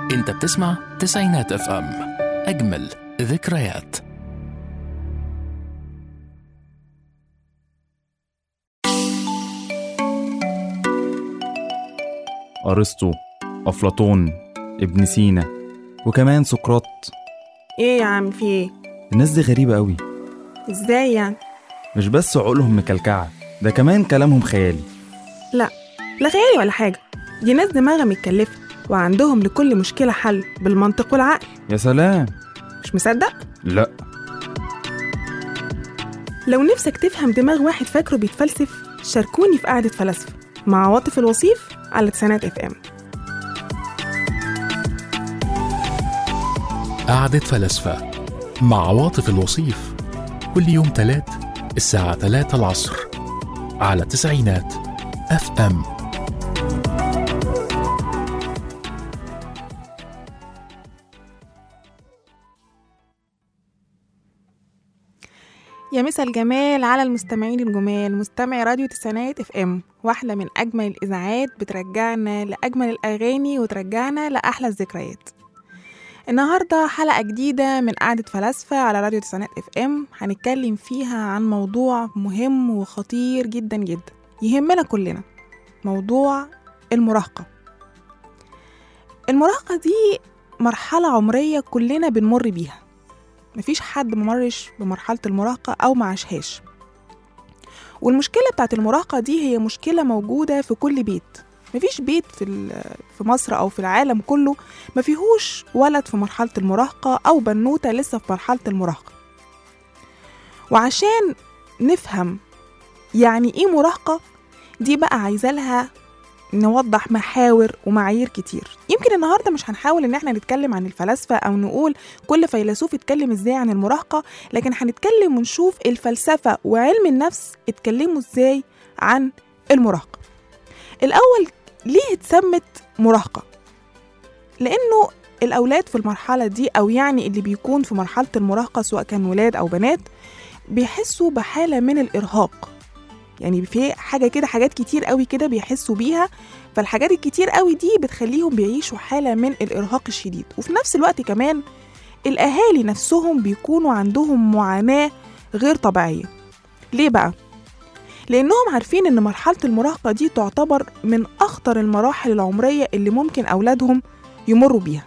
انت بتسمع تسعينات اف ام اجمل ذكريات أرسطو أفلاطون ابن سينا وكمان سقراط ايه يا عم في ايه الناس دي غريبة أوي ازاي يعني مش بس عقولهم مكلكعة ده كمان كلامهم خيالي لا لا خيالي ولا حاجه دي ناس دماغها متكلفه وعندهم لكل مشكله حل بالمنطق والعقل يا سلام مش مصدق لا لو نفسك تفهم دماغ واحد فاكره بيتفلسف شاركوني في قعده فلاسفه مع عواطف الوصيف على تسعينات اف ام قعدة فلاسفة مع عواطف الوصيف كل يوم تلات الساعة تلاتة العصر على تسعينات اف ام يا مسا الجمال على المستمعين الجمال مستمعي راديو تسعينات اف ام واحدة من أجمل الإذاعات بترجعنا لأجمل الأغاني وترجعنا لأحلى الذكريات النهاردة حلقة جديدة من قعدة فلاسفة على راديو تسعينات اف ام هنتكلم فيها عن موضوع مهم وخطير جدا جدا يهمنا كلنا موضوع المراهقة المراهقة دي مرحلة عمرية كلنا بنمر بيها مفيش حد ممرش بمرحلة المراهقة أو معاشهاش والمشكلة بتاعت المراهقة دي هي مشكلة موجودة في كل بيت مفيش بيت في, ال- في مصر أو في العالم كله ما فيهوش ولد في مرحلة المراهقة أو بنوتة لسه في مرحلة المراهقة وعشان نفهم يعني إيه مراهقة دي بقى عايزة لها نوضح محاور ومعايير كتير يمكن النهاردة مش هنحاول إن احنا نتكلم عن الفلاسفة أو نقول كل فيلسوف اتكلم ازاي عن المراهقة لكن هنتكلم ونشوف الفلسفة وعلم النفس اتكلموا ازاي عن المراهقة الأول ليه اتسمت مراهقة؟ لأنه الأولاد في المرحلة دي أو يعني اللي بيكون في مرحلة المراهقة سواء كان ولاد أو بنات بيحسوا بحالة من الإرهاق يعني في حاجة كده حاجات كتير قوي كده بيحسوا بيها فالحاجات الكتير قوي دي بتخليهم بيعيشوا حالة من الإرهاق الشديد وفي نفس الوقت كمان الأهالي نفسهم بيكونوا عندهم معاناة غير طبيعية ليه بقى؟ لأنهم عارفين إن مرحلة المراهقة دي تعتبر من أخطر المراحل العمرية اللي ممكن أولادهم يمروا بيها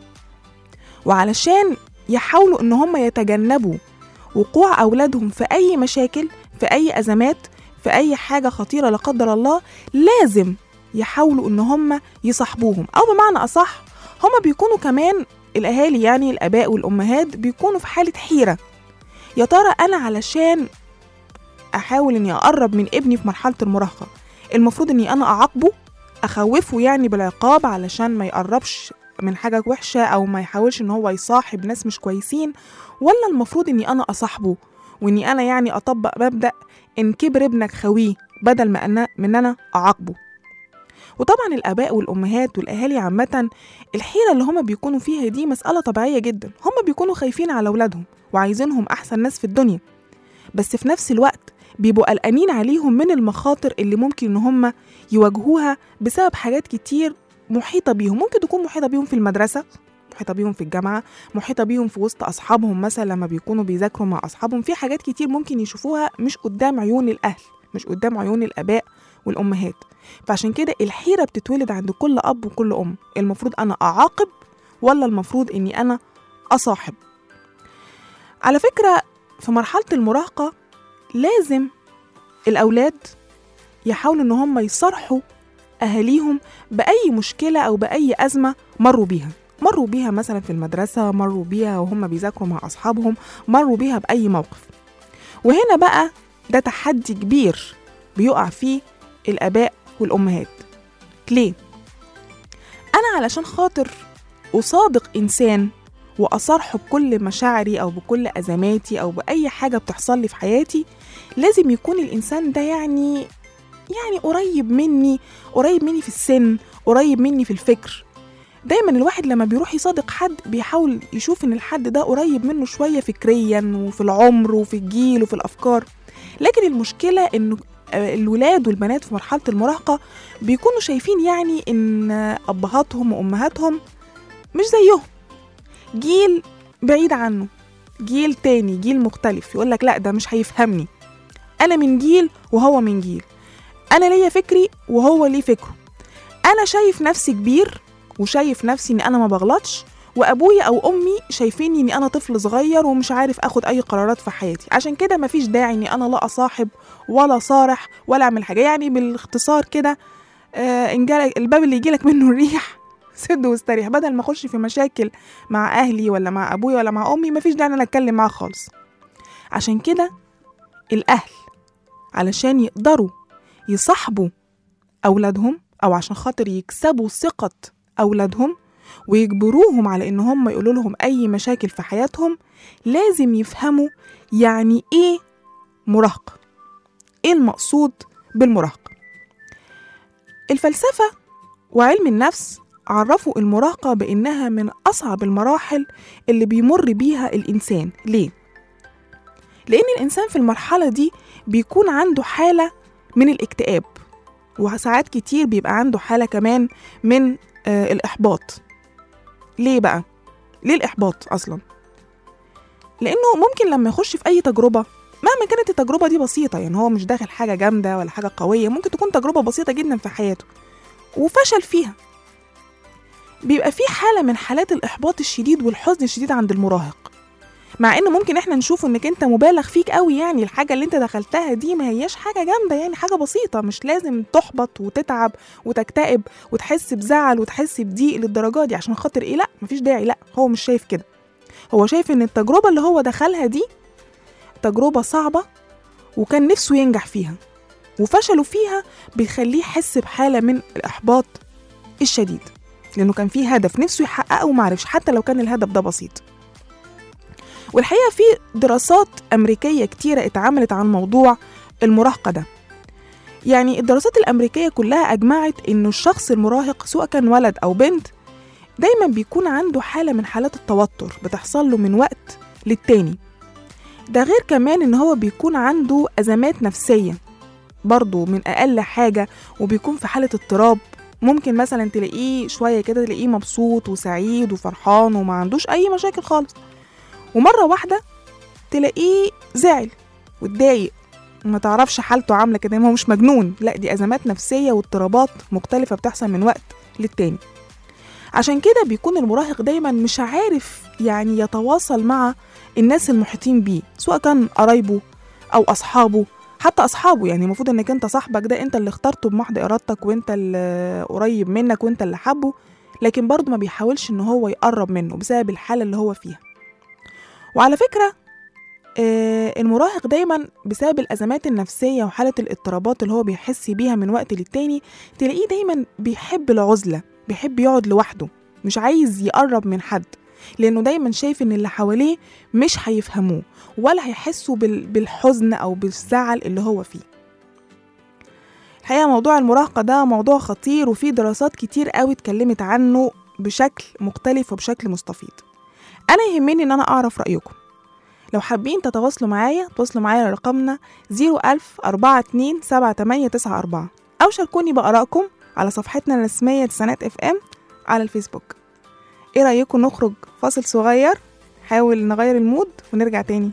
وعلشان يحاولوا إن هم يتجنبوا وقوع أولادهم في أي مشاكل في أي أزمات في أي حاجة خطيرة لا قدر الله لازم يحاولوا إن هم يصاحبوهم أو بمعنى أصح هم بيكونوا كمان الأهالي يعني الآباء والأمهات بيكونوا في حالة حيرة يا ترى أنا علشان أحاول إني أقرب من ابني في مرحلة المراهقة المفروض إني أنا أعاقبه أخوفه يعني بالعقاب علشان ما يقربش من حاجة وحشة أو ما يحاولش إن هو يصاحب ناس مش كويسين ولا المفروض إني أنا أصاحبه وإني أنا يعني أطبق مبدأ إن كبر ابنك خويه بدل ما أنا من أنا أعاقبه وطبعا الآباء والأمهات والأهالي عامة الحيرة اللي هما بيكونوا فيها دي مسألة طبيعية جدا هما بيكونوا خايفين على أولادهم وعايزينهم أحسن ناس في الدنيا بس في نفس الوقت بيبقوا قلقانين عليهم من المخاطر اللي ممكن إن هما يواجهوها بسبب حاجات كتير محيطة بيهم ممكن تكون محيطة بيهم في المدرسة محيطة بيهم في الجامعة محيطة بيهم في وسط أصحابهم مثلا لما بيكونوا بيذاكروا مع أصحابهم في حاجات كتير ممكن يشوفوها مش قدام عيون الأهل مش قدام عيون الآباء والأمهات فعشان كده الحيرة بتتولد عند كل أب وكل أم المفروض أنا أعاقب ولا المفروض إني أنا أصاحب على فكرة في مرحلة المراهقة لازم الأولاد يحاولوا إن هم يصارحوا أهاليهم بأي مشكلة أو بأي أزمة مروا بيها مروا بيها مثلا في المدرسة مروا بيها وهم بيذاكروا مع أصحابهم مروا بيها بأي موقف وهنا بقى ده تحدي كبير بيقع فيه الآباء والأمهات ليه؟ أنا علشان خاطر أصادق إنسان وأصارحه بكل مشاعري أو بكل أزماتي أو بأي حاجة بتحصل لي في حياتي لازم يكون الإنسان ده يعني يعني قريب مني قريب مني في السن قريب مني في الفكر دايما الواحد لما بيروح يصادق حد بيحاول يشوف ان الحد ده قريب منه شوية فكريا وفي العمر وفي الجيل وفي الأفكار لكن المشكلة انه آه، الولاد والبنات في مرحلة المراهقة بيكونوا شايفين يعني ان آه، أبهاتهم وأمهاتهم مش زيهم جيل بعيد عنه جيل تاني جيل مختلف يقول لك لا ده مش هيفهمني انا من جيل وهو من جيل انا ليا فكري وهو ليه فكره انا شايف نفسي كبير وشايف نفسي اني انا ما بغلطش وابويا او امي شايفيني اني انا طفل صغير ومش عارف اخد اي قرارات في حياتي عشان كده مفيش داعي اني انا لا اصاحب ولا صارح ولا اعمل حاجه يعني بالاختصار كده آه ان جالك الباب اللي يجيلك منه الريح سد واستريح بدل ما اخش في مشاكل مع اهلي ولا مع ابويا ولا مع امي مفيش داعي ان انا اتكلم معاه خالص عشان كده الاهل علشان يقدروا يصاحبوا اولادهم او عشان خاطر يكسبوا ثقه اولادهم ويجبروهم على ان هم يقولوا لهم اي مشاكل في حياتهم لازم يفهموا يعني ايه مراهقه ايه المقصود بالمراهقه الفلسفه وعلم النفس عرفوا المراهقه بانها من اصعب المراحل اللي بيمر بيها الانسان ليه لان الانسان في المرحله دي بيكون عنده حاله من الاكتئاب وساعات كتير بيبقى عنده حاله كمان من آه الاحباط ليه بقى ليه الاحباط اصلا لانه ممكن لما يخش في اي تجربه مهما كانت التجربه دي بسيطه يعني هو مش داخل حاجه جامده ولا حاجه قويه ممكن تكون تجربه بسيطه جدا في حياته وفشل فيها بيبقى في حاله من حالات الاحباط الشديد والحزن الشديد عند المراهق مع ان ممكن احنا نشوف انك انت مبالغ فيك قوي يعني الحاجه اللي انت دخلتها دي ما هياش حاجه جامده يعني حاجه بسيطه مش لازم تحبط وتتعب وتكتئب وتحس بزعل وتحس بضيق للدرجه دي عشان خاطر ايه لا مفيش داعي لا هو مش شايف كده هو شايف ان التجربه اللي هو دخلها دي تجربه صعبه وكان نفسه ينجح فيها وفشله فيها بيخليه يحس بحاله من الاحباط الشديد لانه كان فيه هدف نفسه يحققه ومعرفش حتى لو كان الهدف ده بسيط والحقيقه في دراسات امريكيه كتيره اتعملت عن موضوع المراهقه ده يعني الدراسات الامريكيه كلها اجمعت انه الشخص المراهق سواء كان ولد او بنت دايما بيكون عنده حاله من حالات التوتر بتحصل له من وقت للتاني ده غير كمان ان هو بيكون عنده ازمات نفسيه برضه من اقل حاجه وبيكون في حاله اضطراب ممكن مثلا تلاقيه شويه كده تلاقيه مبسوط وسعيد وفرحان وما عندوش اي مشاكل خالص ومره واحده تلاقيه زعل واتضايق ما تعرفش حالته عامله كده هو مش مجنون لا دي ازمات نفسيه واضطرابات مختلفه بتحصل من وقت للتاني عشان كده بيكون المراهق دايما مش عارف يعني يتواصل مع الناس المحيطين بيه سواء كان قرايبه او اصحابه حتى اصحابه يعني المفروض انك انت صاحبك ده انت اللي اخترته بمحض ارادتك وانت اللي قريب منك وانت اللي حبه لكن برضه ما بيحاولش ان هو يقرب منه بسبب الحاله اللي هو فيها وعلى فكره آه، المراهق دايما بسبب الازمات النفسيه وحاله الاضطرابات اللي هو بيحس بيها من وقت للتاني تلاقيه دايما بيحب العزله بيحب يقعد لوحده مش عايز يقرب من حد لانه دايما شايف ان اللي حواليه مش هيفهموه ولا هيحسوا بال- بالحزن او بالزعل اللي هو فيه الحقيقه موضوع المراهقه ده موضوع خطير وفي دراسات كتير قوي اتكلمت عنه بشكل مختلف وبشكل مستفيض انا يهمني ان انا اعرف رايكم لو حابين تتواصلوا معايا تواصلوا معايا على رقمنا 01000 42 7894 أو شاركوني بآرائكم على صفحتنا الرسمية تسعينات اف ام على الفيسبوك ايه رأيكم نخرج فاصل صغير حاول نغير المود ونرجع تاني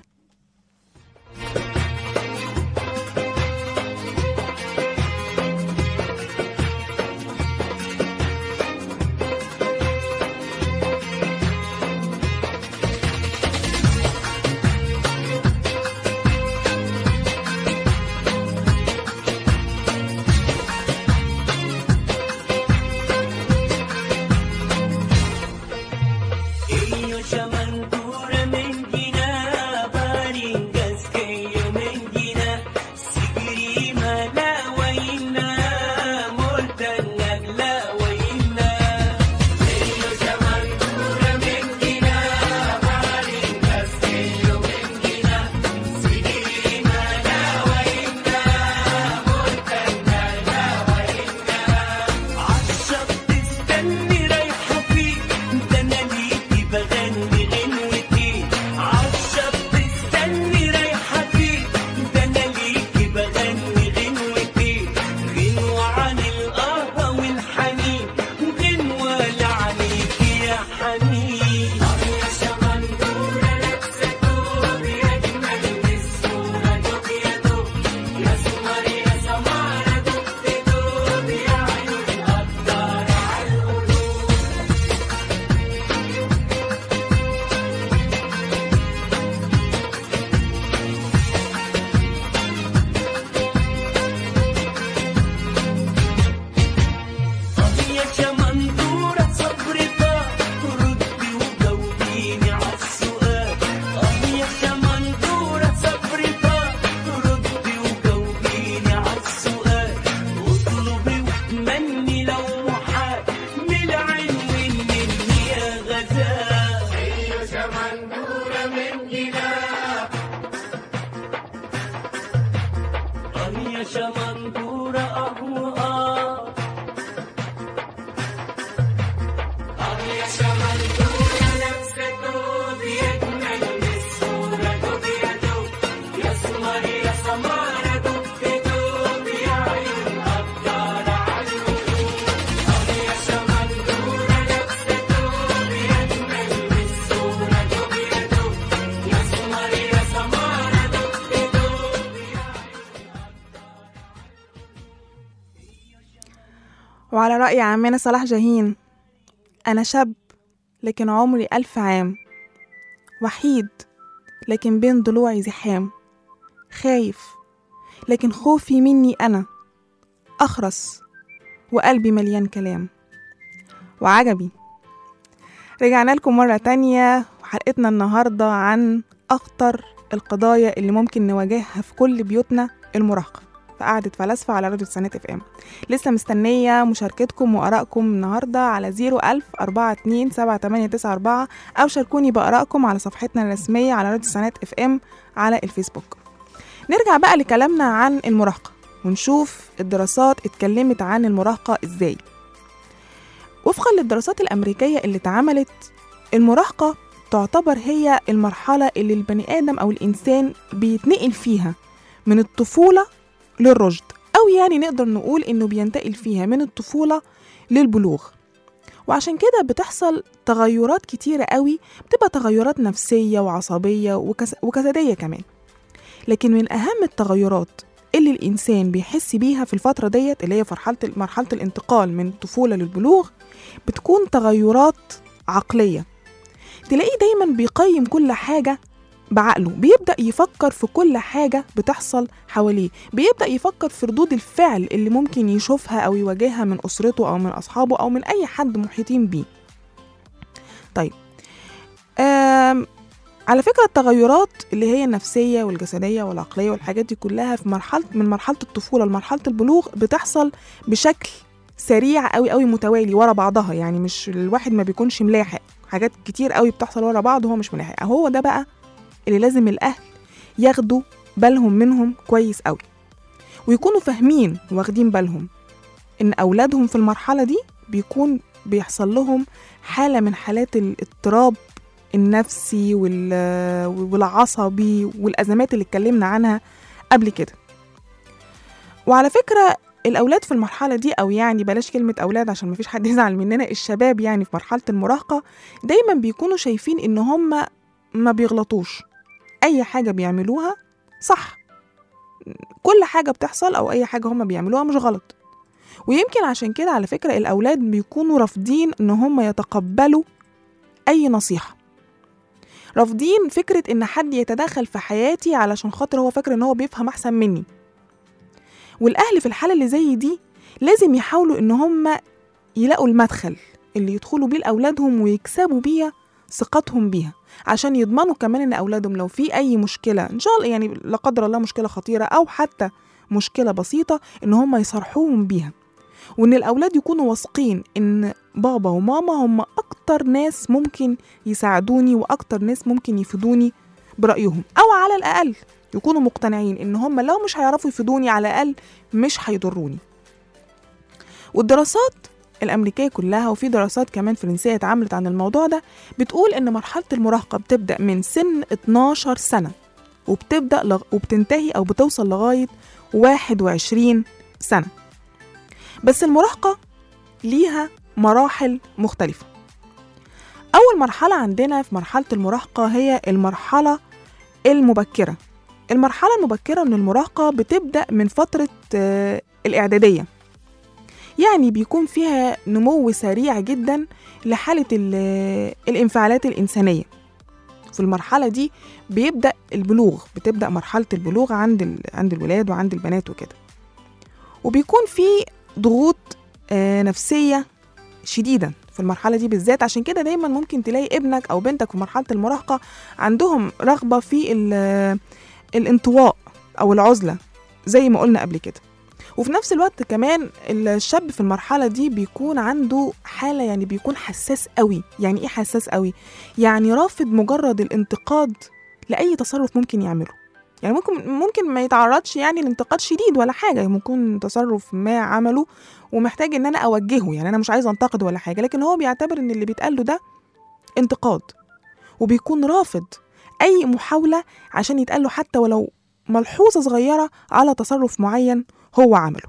Io chiamando menginava وعلى رأي عمنا صلاح جاهين أنا شاب لكن عمري ألف عام وحيد لكن بين ضلوعي زحام خايف لكن خوفي مني أنا أخرس وقلبي مليان كلام وعجبي رجعنا لكم مرة تانية وحلقتنا النهاردة عن أخطر القضايا اللي ممكن نواجهها في كل بيوتنا المراهقة في قعدة فلاسفة على راديو تسعينات اف ام لسه مستنية مشاركتكم وآرائكم النهاردة على 01000 42 7894 أو شاركوني بآرائكم على صفحتنا الرسمية على راديو تسعينات اف ام على الفيسبوك نرجع بقى لكلامنا عن المراهقة ونشوف الدراسات اتكلمت عن المراهقة ازاي وفقا للدراسات الأمريكية اللي اتعملت المراهقة تعتبر هي المرحلة اللي البني آدم أو الإنسان بيتنقل فيها من الطفولة للرشد أو يعني نقدر نقول إنه بينتقل فيها من الطفولة للبلوغ وعشان كده بتحصل تغيرات كتيرة قوي بتبقى تغيرات نفسية وعصبية وكس... وجسدية كمان لكن من أهم التغيرات اللي الإنسان بيحس بيها في الفترة ديت اللي هي في مرحلة مرحلة الانتقال من الطفولة للبلوغ بتكون تغيرات عقلية تلاقيه دايما بيقيم كل حاجة بعقله بيبدأ يفكر في كل حاجة بتحصل حواليه بيبدأ يفكر في ردود الفعل اللي ممكن يشوفها أو يواجهها من أسرته أو من أصحابه أو من أي حد محيطين بيه طيب آم على فكرة التغيرات اللي هي النفسية والجسدية والعقلية والحاجات دي كلها في مرحلة من مرحلة الطفولة لمرحلة البلوغ بتحصل بشكل سريع قوي قوي متوالي ورا بعضها يعني مش الواحد ما بيكونش ملاحق حاجات كتير قوي بتحصل ورا بعض وهو مش ملاحق هو ده بقى اللي لازم الأهل ياخدوا بالهم منهم كويس قوي ويكونوا فاهمين واخدين بالهم إن أولادهم في المرحلة دي بيكون بيحصل لهم حالة من حالات الاضطراب النفسي والعصبي والأزمات اللي اتكلمنا عنها قبل كده وعلى فكرة الأولاد في المرحلة دي أو يعني بلاش كلمة أولاد عشان مفيش حد يزعل مننا الشباب يعني في مرحلة المراهقة دايما بيكونوا شايفين إن هم ما بيغلطوش أي حاجة بيعملوها صح كل حاجة بتحصل أو أي حاجة هم بيعملوها مش غلط ويمكن عشان كده على فكرة الأولاد بيكونوا رافضين إن هم يتقبلوا أي نصيحة رافضين فكرة إن حد يتدخل في حياتي علشان خاطر هو فاكر إن هو بيفهم أحسن مني والأهل في الحالة اللي زي دي لازم يحاولوا إن هم يلاقوا المدخل اللي يدخلوا بيه لأولادهم ويكسبوا بيها ثقتهم بيها عشان يضمنوا كمان إن أولادهم لو في أي مشكلة إن شاء الله يعني لا قدر الله مشكلة خطيرة أو حتى مشكلة بسيطة إن هم يصرحوهم بيها وإن الأولاد يكونوا واثقين إن بابا وماما هم أكتر ناس ممكن يساعدوني وأكتر ناس ممكن يفيدوني برأيهم أو على الأقل يكونوا مقتنعين إن هم لو مش هيعرفوا يفيدوني على الأقل مش هيضروني والدراسات الأمريكية كلها وفي دراسات كمان فرنسية اتعملت عن الموضوع ده بتقول إن مرحلة المراهقة بتبدأ من سن 12 سنة وبتبدأ لغ... وبتنتهي أو بتوصل لغاية 21 سنة بس المراهقة ليها مراحل مختلفة أول مرحلة عندنا في مرحلة المراهقة هي المرحلة المبكرة المرحلة المبكرة من المراهقة بتبدأ من فترة آه الإعدادية يعني بيكون فيها نمو سريع جدا لحالة الانفعالات الإنسانية في المرحلة دي بيبدأ البلوغ بتبدأ مرحلة البلوغ عند عند الولاد وعند البنات وكده وبيكون في ضغوط آه نفسية شديدة في المرحلة دي بالذات عشان كده دايما ممكن تلاقي ابنك أو بنتك في مرحلة المراهقة عندهم رغبة في الانطواء أو العزلة زي ما قلنا قبل كده وفي نفس الوقت كمان الشاب في المرحلة دي بيكون عنده حالة يعني بيكون حساس قوي يعني ايه حساس قوي يعني رافض مجرد الانتقاد لأي تصرف ممكن يعمله يعني ممكن ممكن ما يتعرضش يعني لانتقاد شديد ولا حاجة ممكن تصرف ما عمله ومحتاج ان انا اوجهه يعني انا مش عايزه انتقد ولا حاجة لكن هو بيعتبر ان اللي بيتقال له ده انتقاد وبيكون رافض اي محاولة عشان يتقال له حتى ولو ملحوظة صغيرة على تصرف معين هو عمله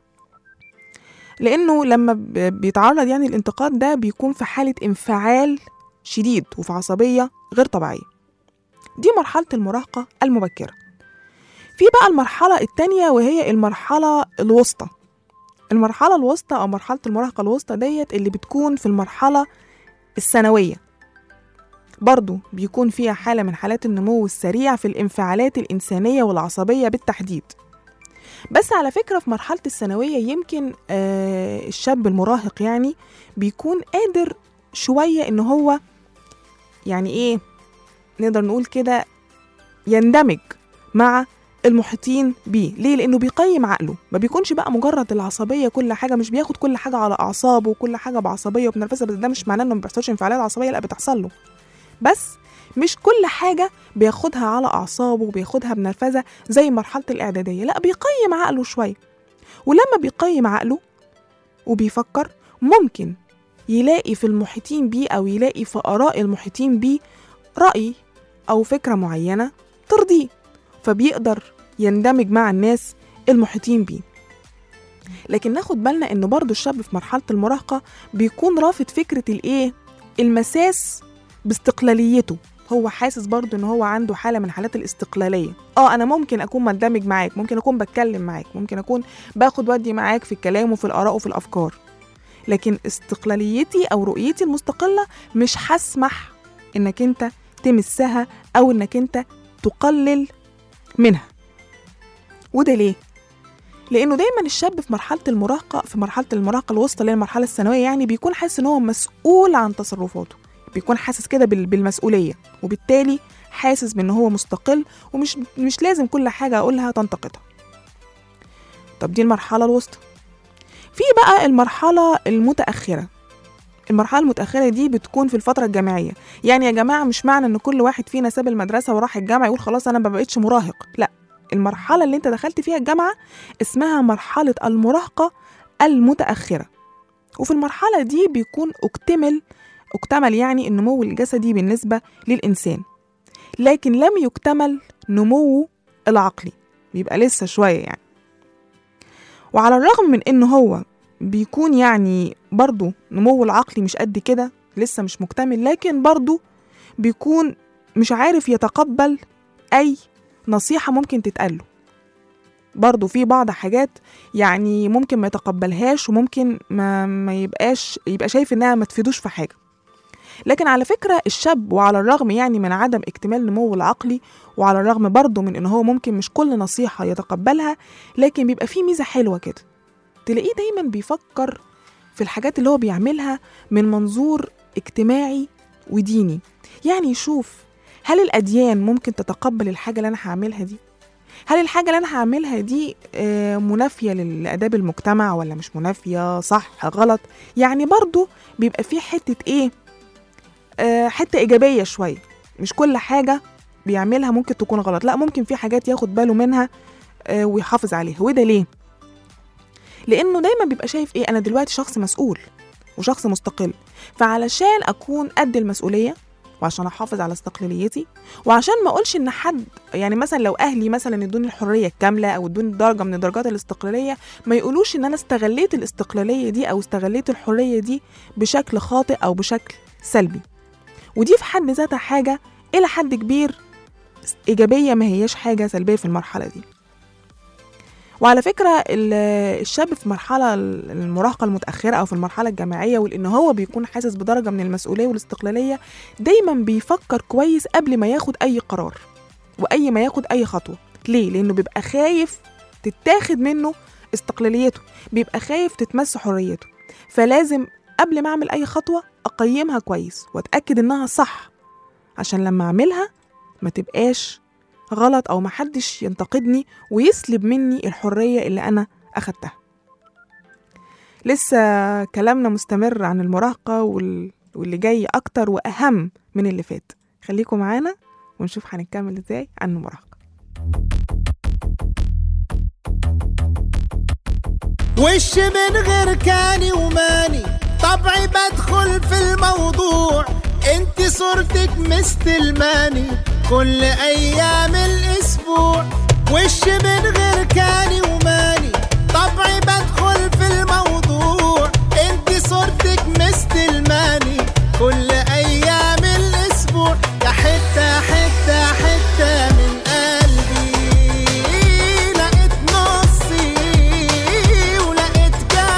لأنه لما بيتعرض يعني الانتقاد ده بيكون في حالة انفعال شديد وفي عصبية غير طبيعية دي مرحلة المراهقة المبكرة في بقى المرحلة التانية وهي المرحلة الوسطى المرحلة الوسطى أو مرحلة المراهقة الوسطى ديت اللي بتكون في المرحلة الثانوية برضو بيكون فيها حالة من حالات النمو السريع في الانفعالات الإنسانية والعصبية بالتحديد بس على فكرة في مرحلة الثانوية يمكن آه الشاب المراهق يعني بيكون قادر شوية إن هو يعني إيه نقدر نقول كده يندمج مع المحيطين بيه ليه لانه بيقيم عقله ما بيكونش بقى مجرد العصبيه كل حاجه مش بياخد كل حاجه على اعصابه وكل حاجه بعصبيه وبنرفزها بس ده مش معناه انه ما بيحصلش انفعالات عصبيه لا بتحصل له بس مش كل حاجه بياخدها على اعصابه وبياخدها بنرفزه زي مرحله الاعداديه لا بيقيم عقله شويه ولما بيقيم عقله وبيفكر ممكن يلاقي في المحيطين بيه او يلاقي في اراء المحيطين بيه راي او فكره معينه ترضيه فبيقدر يندمج مع الناس المحيطين بيه لكن ناخد بالنا ان برضو الشاب في مرحله المراهقه بيكون رافض فكره الايه المساس باستقلاليته هو حاسس برضو ان هو عنده حاله من حالات الاستقلاليه اه انا ممكن اكون مندمج معاك ممكن اكون بتكلم معاك ممكن اكون باخد ودي معاك في الكلام وفي الاراء وفي الافكار لكن استقلاليتي او رؤيتي المستقله مش هسمح انك انت تمسها او انك انت تقلل منها وده ليه لانه دايما الشاب في مرحله المراهقه في مرحله المراهقه الوسطى اللي هي المرحله الثانويه يعني بيكون حاسس ان هو مسؤول عن تصرفاته بيكون حاسس كده بال- بالمسؤوليه وبالتالي حاسس بان هو مستقل ومش مش لازم كل حاجه اقولها تنتقدها طب دي المرحله الوسطى في بقى المرحله المتاخره المرحله المتاخره دي بتكون في الفتره الجامعيه يعني يا جماعه مش معنى ان كل واحد فينا ساب المدرسه وراح الجامعه يقول خلاص انا ما بقتش مراهق لا المرحله اللي انت دخلت فيها الجامعه اسمها مرحله المراهقه المتاخره وفي المرحله دي بيكون اكتمل اكتمل يعني النمو الجسدي بالنسبه للانسان لكن لم يكتمل نموه العقلي بيبقى لسه شويه يعني وعلى الرغم من ان هو بيكون يعني برضه نموه العقلي مش قد كده لسه مش مكتمل لكن برضه بيكون مش عارف يتقبل أي نصيحة ممكن تتقاله برضه في بعض حاجات يعني ممكن ما يتقبلهاش وممكن ما, ما يبقاش يبقى شايف انها ما تفيدوش في حاجة لكن على فكرة الشاب وعلى الرغم يعني من عدم اكتمال نموه العقلي وعلى الرغم برضه من ان هو ممكن مش كل نصيحة يتقبلها لكن بيبقى فيه ميزة حلوة كده تلاقيه دايما بيفكر في الحاجات اللي هو بيعملها من منظور اجتماعي وديني يعني يشوف هل الأديان ممكن تتقبل الحاجة اللي أنا هعملها دي؟ هل الحاجة اللي أنا هعملها دي آه، منافية لل- لآداب المجتمع ولا مش منافية صح غلط؟ يعني برضو بيبقى فيه حتة إيه؟ آه، حتة إيجابية شوية مش كل حاجة بيعملها ممكن تكون غلط لا ممكن في حاجات ياخد باله منها آه، ويحافظ عليها وده ليه؟ لانه دايما بيبقى شايف ايه انا دلوقتي شخص مسؤول وشخص مستقل فعلشان اكون قد المسؤوليه وعشان احافظ على استقلاليتي وعشان ما اقولش ان حد يعني مثلا لو اهلي مثلا ادوني الحريه الكامله او ادوني درجه من درجات الاستقلاليه ما يقولوش ان انا استغليت الاستقلاليه دي او استغليت الحريه دي بشكل خاطئ او بشكل سلبي ودي في حد ذاتها حاجه الى حد كبير ايجابيه ما هياش حاجه سلبيه في المرحله دي وعلى فكرة ال- الشاب في مرحلة المراهقة المتأخرة أو في المرحلة الجامعية ولأن هو بيكون حاسس بدرجة من المسؤولية والاستقلالية دايما بيفكر كويس قبل ما ياخد أي قرار وأي ما ياخد أي خطوة ليه؟ لأنه بيبقى خايف تتاخد منه استقلاليته بيبقى خايف تتمس حريته فلازم قبل ما أعمل أي خطوة أقيمها كويس وأتأكد إنها صح عشان لما أعملها ما تبقاش غلط او محدش ينتقدني ويسلب مني الحريه اللي انا اخدتها لسه كلامنا مستمر عن المراهقه وال... واللي جاي اكتر واهم من اللي فات خليكم معانا ونشوف هنكمل ازاي عن المراهقه وش من غير كاني وماني طبعي بدخل في الموضوع انت صورتك مستلماني كل ايام الاسبوع وش من غير كاني وماني طبعي بدخل في الموضوع انت صورتك مستلماني كل ايام الاسبوع يا حتة حتة حتة من قلبي لقيت نصي ولقيت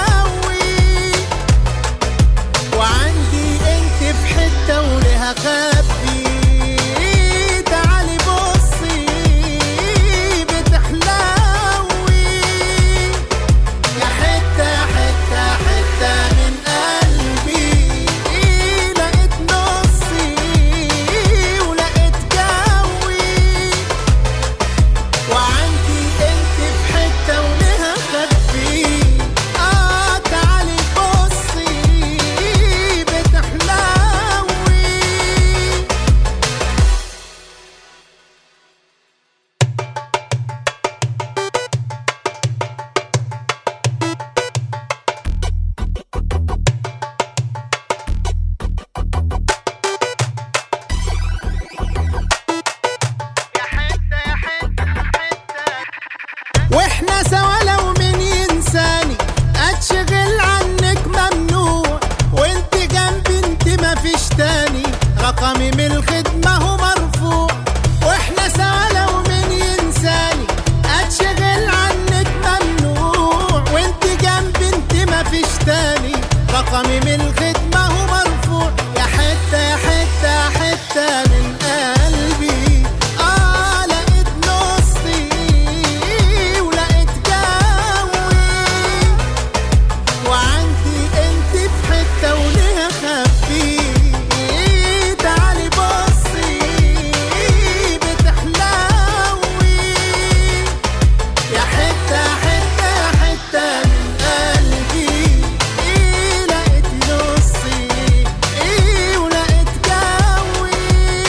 رقمي من الخدمة هو مرفوع يا حتة يا حتة حتة من قلبي آه لقيت نصي ولقيت جوي وعندي انت في حتة وليها خبي تعالي بصي بتحلوي يا حتة حتة حتة من قلبي إيه لقيت نصي إيه ولقيت جوي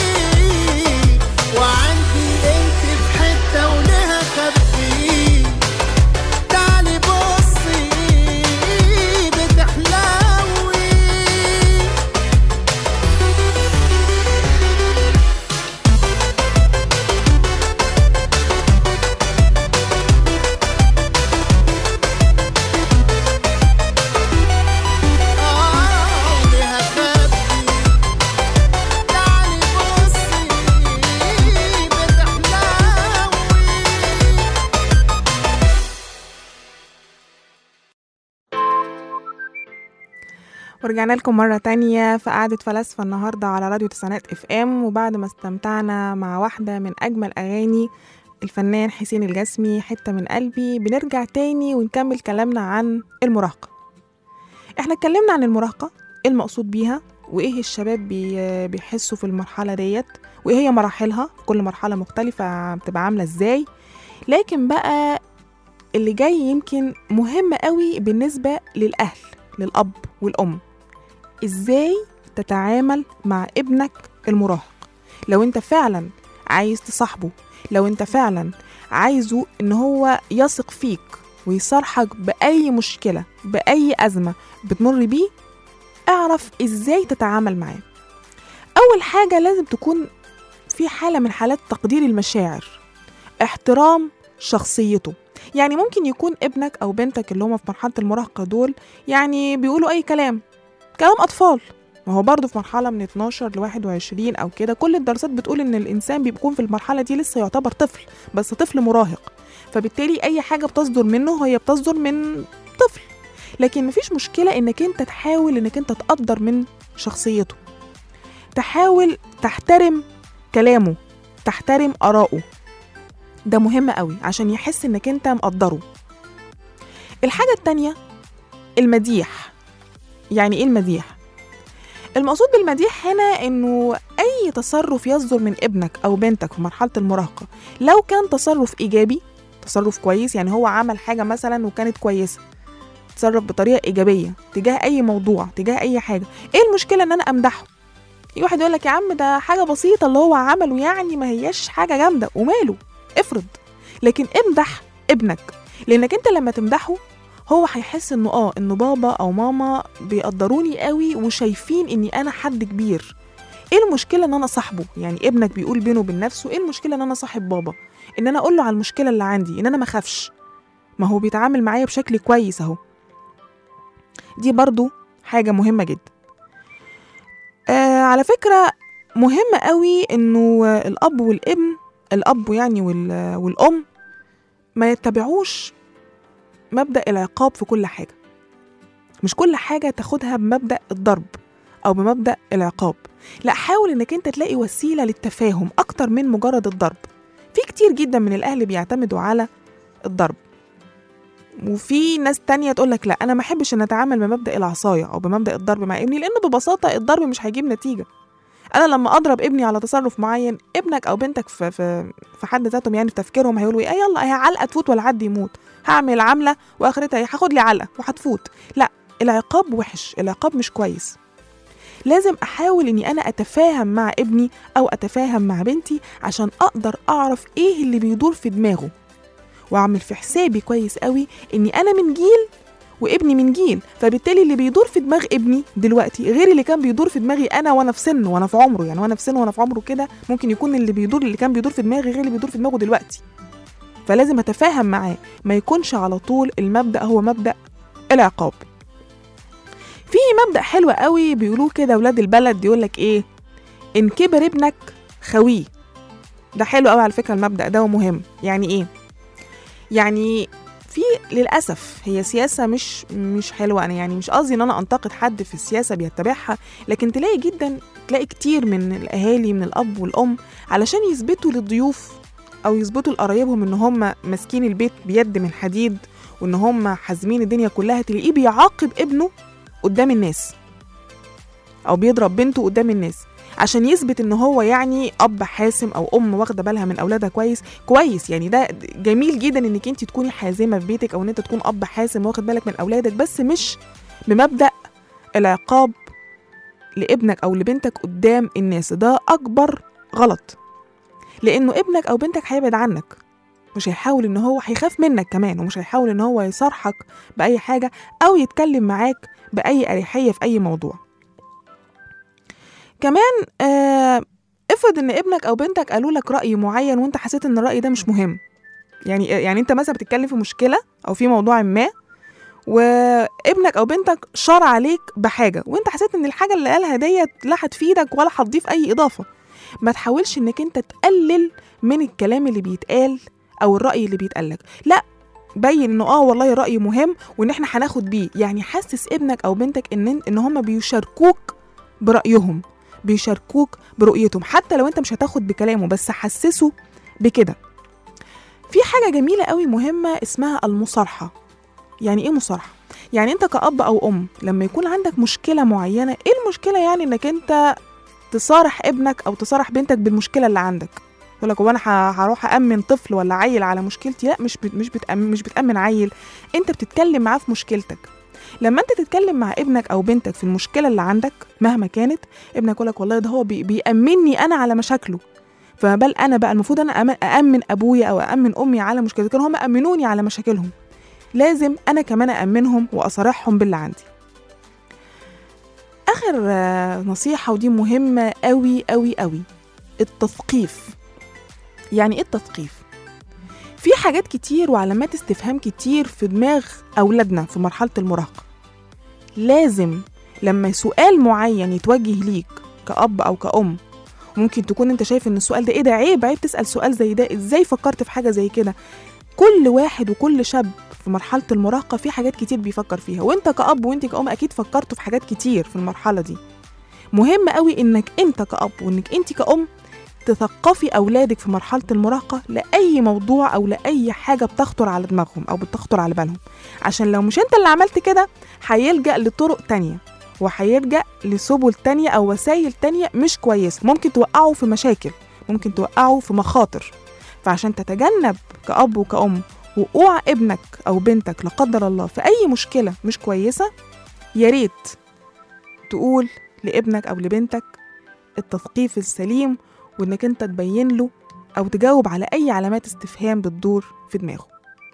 وعندي انت في حتة وليها خبي تعالي بصي بتحلوي آه ليها خبي تعالي بصي بتحلوي ورجعنا لكم مرة تانية في قعدة فلاسفة النهاردة على راديو تسعينات اف ام وبعد ما استمتعنا مع واحدة من أجمل أغاني الفنان حسين الجسمي حتة من قلبي بنرجع تاني ونكمل كلامنا عن المراهقة احنا اتكلمنا عن المراهقة ايه المقصود بيها وايه الشباب بي بيحسوا في المرحلة ديت وايه هي مراحلها كل مرحلة مختلفة بتبقى عاملة ازاي لكن بقى اللي جاي يمكن مهم قوي بالنسبة للأهل للأب والأم ازاي تتعامل مع ابنك المراهق لو انت فعلا عايز تصاحبه لو انت فعلا عايزه ان هو يثق فيك ويصارحك بأي مشكلة بأي أزمة بتمر بيه اعرف ازاي تتعامل معاه أول حاجة لازم تكون في حالة من حالات تقدير المشاعر احترام شخصيته يعني ممكن يكون ابنك أو بنتك اللي هما في مرحلة المراهقة دول يعني بيقولوا أي كلام كلام أطفال ما هو برضه في مرحلة من 12 ل 21 أو كده كل الدراسات بتقول إن الإنسان بيكون في المرحلة دي لسه يعتبر طفل بس طفل مراهق فبالتالي أي حاجة بتصدر منه هي بتصدر من طفل لكن مفيش مشكلة إنك أنت تحاول إنك أنت تقدر من شخصيته تحاول تحترم كلامه تحترم آراءه ده مهم قوي عشان يحس إنك أنت مقدره الحاجة التانية المديح يعني ايه المديح المقصود بالمديح هنا انه اي تصرف يصدر من ابنك او بنتك في مرحله المراهقه لو كان تصرف ايجابي تصرف كويس يعني هو عمل حاجه مثلا وكانت كويسه تصرف بطريقه ايجابيه تجاه اي موضوع تجاه اي حاجه ايه المشكله ان انا امدحه في واحد يقول لك يا عم ده حاجه بسيطه اللي هو عمله يعني ما هياش حاجه جامده وماله افرض لكن امدح ابنك لانك انت لما تمدحه هو هيحس انه اه انه بابا او ماما بيقدروني قوي وشايفين اني انا حد كبير ايه المشكله ان انا صاحبه يعني ابنك بيقول بينه وبين نفسه ايه المشكله ان انا صاحب بابا ان انا اقول له على المشكله اللي عندي ان انا ما اخافش ما هو بيتعامل معايا بشكل كويس اهو دي برضو حاجه مهمه جدا آه على فكره مهم قوي انه الاب والابن الاب يعني وال- والام ما يتبعوش مبدأ العقاب في كل حاجة مش كل حاجة تاخدها بمبدأ الضرب أو بمبدأ العقاب لا حاول إنك أنت تلاقي وسيلة للتفاهم أكتر من مجرد الضرب في كتير جدا من الأهل بيعتمدوا على الضرب وفي ناس تانية تقول لك لا أنا ما أحبش إن أتعامل بمبدأ العصاية أو بمبدأ الضرب مع ابني لأن ببساطة الضرب مش هيجيب نتيجة أنا لما أضرب ابني على تصرف معين ابنك أو بنتك في في في حد ذاتهم يعني في تفكيرهم هيقولوا إيه يلا هي علقة تفوت ولا حد يموت هعمل عملة واخرتها ايه هاخد لي علقه وهتفوت لا العقاب وحش العقاب مش كويس لازم احاول اني انا اتفاهم مع ابني او اتفاهم مع بنتي عشان اقدر اعرف ايه اللي بيدور في دماغه واعمل في حسابي كويس قوي اني انا من جيل وابني من جيل فبالتالي اللي بيدور في دماغ ابني دلوقتي غير اللي كان بيدور في دماغي انا وانا في سنه وانا في عمره يعني وانا في سنه وانا في عمره كده ممكن يكون اللي بيدور اللي كان بيدور في دماغي غير اللي بيدور في دماغه دلوقتي فلازم اتفاهم معاه ما يكونش على طول المبدا هو مبدا العقاب في مبدا حلو قوي بيقولوه كده ولاد البلد يقول لك ايه ان كبر ابنك خويه ده حلو قوي على فكره المبدا ده ومهم يعني ايه يعني في للاسف هي سياسه مش مش حلوه انا يعني مش قصدي ان انا انتقد حد في السياسه بيتبعها لكن تلاقي جدا تلاقي كتير من الاهالي من الاب والام علشان يثبتوا للضيوف او يثبتوا لقرايبهم ان هم ماسكين البيت بيد من حديد وان هم حازمين الدنيا كلها تلاقيه بيعاقب ابنه قدام الناس او بيضرب بنته قدام الناس عشان يثبت ان هو يعني اب حاسم او ام واخده بالها من اولادها كويس كويس يعني ده جميل جدا انك انت تكوني حازمه في بيتك او ان انت تكون اب حاسم واخد بالك من اولادك بس مش بمبدا العقاب لابنك او لبنتك قدام الناس ده اكبر غلط لانه ابنك او بنتك هيبعد عنك مش هيحاول ان هو هيخاف منك كمان ومش هيحاول ان هو يصارحك باي حاجه او يتكلم معاك باي اريحيه في اي موضوع كمان آه افرض ان ابنك او بنتك قالوا لك راي معين وانت حسيت ان الراي ده مش مهم يعني يعني انت مثلا بتتكلم في مشكله او في موضوع ما وابنك او بنتك شار عليك بحاجه وانت حسيت ان الحاجه اللي قالها ديت لا هتفيدك ولا هتضيف اي اضافه ما تحاولش انك انت تقلل من الكلام اللي بيتقال او الراي اللي بيتقالك لا بين انه اه والله الراي مهم وان احنا هناخد بيه يعني حسس ابنك او بنتك ان ان هم بيشاركوك برايهم بيشاركوك برؤيتهم حتى لو انت مش هتاخد بكلامه بس حسسه بكده في حاجه جميله قوي مهمه اسمها المصارحه يعني ايه مصارحه يعني انت كأب او ام لما يكون عندك مشكله معينه ايه المشكله يعني انك انت تصارح ابنك او تصارح بنتك بالمشكله اللي عندك يقول لك هو انا ه- هروح امن طفل ولا عيل على مشكلتي لا مش بت- مش بتأمن مش بتامن عيل انت بتتكلم معاه في مشكلتك لما انت تتكلم مع ابنك او بنتك في المشكله اللي عندك مهما كانت ابنك يقول لك والله ده هو بي بيأمني انا على مشاكله فما بال انا بقى المفروض انا أم- أأمن ابويا او أأمن امي على مشكلتي كانوا هم أمنوني على مشاكلهم لازم انا كمان أأمنهم واصارحهم باللي عندي اخر آه، نصيحه ودي مهمه قوي قوي قوي التثقيف يعني ايه التثقيف في حاجات كتير وعلامات استفهام كتير في دماغ اولادنا في مرحله المراهقه لازم لما سؤال معين يتوجه ليك كأب أو كأم ممكن تكون انت شايف ان السؤال ده ايه ده عيب عيب تسأل سؤال زي ده ازاي فكرت في حاجة زي كده كل واحد وكل شاب في مرحلة المراهقة في حاجات كتير بيفكر فيها وانت كأب وانت كأم اكيد فكرتوا في حاجات كتير في المرحلة دي مهم قوي انك انت كأب وانك انت كأم تثقفي اولادك في مرحلة المراهقة لأي موضوع او لأي حاجة بتخطر على دماغهم او بتخطر على بالهم عشان لو مش انت اللي عملت كده هيلجأ لطرق تانية وهيلجأ لسبل تانية أو وسائل تانية مش كويسة ممكن توقعه في مشاكل ممكن توقعه في مخاطر فعشان تتجنب كأب وكأم وقوع ابنك أو بنتك لا قدر الله في أي مشكلة مش كويسة يا ريت تقول لابنك أو لبنتك التثقيف السليم وإنك أنت تبين له أو تجاوب على أي علامات استفهام بتدور في دماغه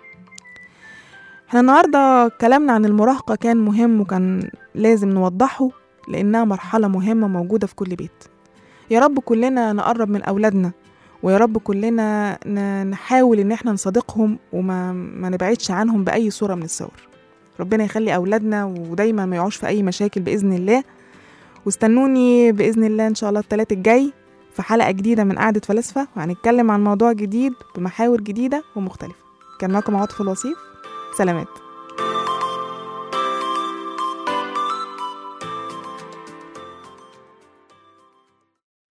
احنا النهاردة كلامنا عن المراهقة كان مهم وكان لازم نوضحه لأنها مرحلة مهمة موجودة في كل بيت يا رب كلنا نقرب من أولادنا ويا رب كلنا ن- نحاول إن احنا نصادقهم وما ما نبعدش عنهم بأي صورة من الصور ربنا يخلي أولادنا ودايما ما يقعوش في أي مشاكل بإذن الله واستنوني بإذن الله إن شاء الله التلات الجاي في حلقة جديدة من قعدة فلاسفة وهنتكلم عن موضوع جديد بمحاور جديدة ومختلفة كان معكم عاطف الوصيف سلامات